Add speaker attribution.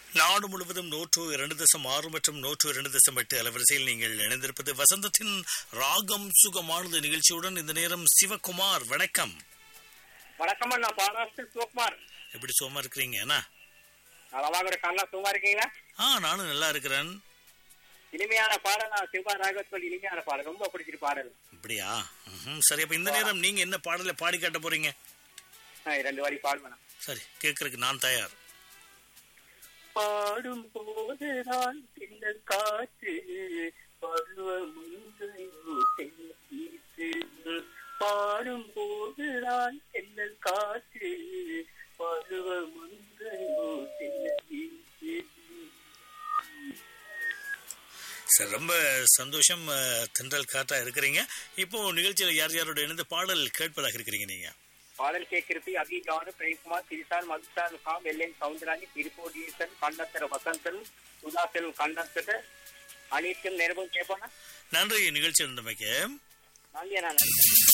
Speaker 1: நாடு முழுவதும் நூற்று இரண்டு தசம் ஆறு மற்றும் நூற்று இரண்டு தசம் எட்டு அலைவரிசையில் நீங்கள் இணைந்திருப்பது வசந்தத்தின் ராகம் சுகமானது நிகழ்ச்சியுடன் இந்த நேரம் சிவகுமார் வணக்கம்
Speaker 2: வணக்கம் நான் பாலாஸ்து சிவகுமார்
Speaker 1: எப்படி சுகமா இருக்கிறீங்க என்ன
Speaker 2: நலமாக இருக்காங்களா சும்மா இருக்கீங்களா
Speaker 1: ஆ நானும் நல்லா இருக்கிறேன்
Speaker 2: இனிமையான பாடல் நான் சிவா ராகவத்வல் இனிமையான பாடல் ரொம்ப பிடிச்சிட்டு பாடல்
Speaker 1: அப்படியா ம்ஹும். சரி அப்ப இந்த நேரம் நீங்க என்ன பாடலை பாடி காட்ட போறீங்க
Speaker 2: நான் ரெண்டு வாரி பாடுவேன்
Speaker 1: சரி கேட்கறதுக்கு நான் தயார்
Speaker 2: பாடும் போதுதான் இந்த காற்று பாடும் போதுதான் என்ன காற்று பருவமுந்தையோ
Speaker 1: சரி ரொம்ப சந்தோஷம் அஹ், தென்றல் காற்றா இருக்கிறீங்க இப்போ நிகழ்ச்சியில யார் யாரோட இணைந்து பாடல் கேட்பதாக இருக்கிறீங்க நீங்க
Speaker 2: பாடல் கேட்கிறது அபிஜானு பிரேம்குமார் திரிசார் மதுசார் காம் எல்என் சவுந்தராணி திருப்போடீசன் கண்ணத்தர வசந்தன் சுதாசன் கண்ணத்தர அனைத்தும் நேரமும் கேட்பானா
Speaker 1: நன்றி நிகழ்ச்சி இருந்தமைக்கு
Speaker 2: நன்றி நான்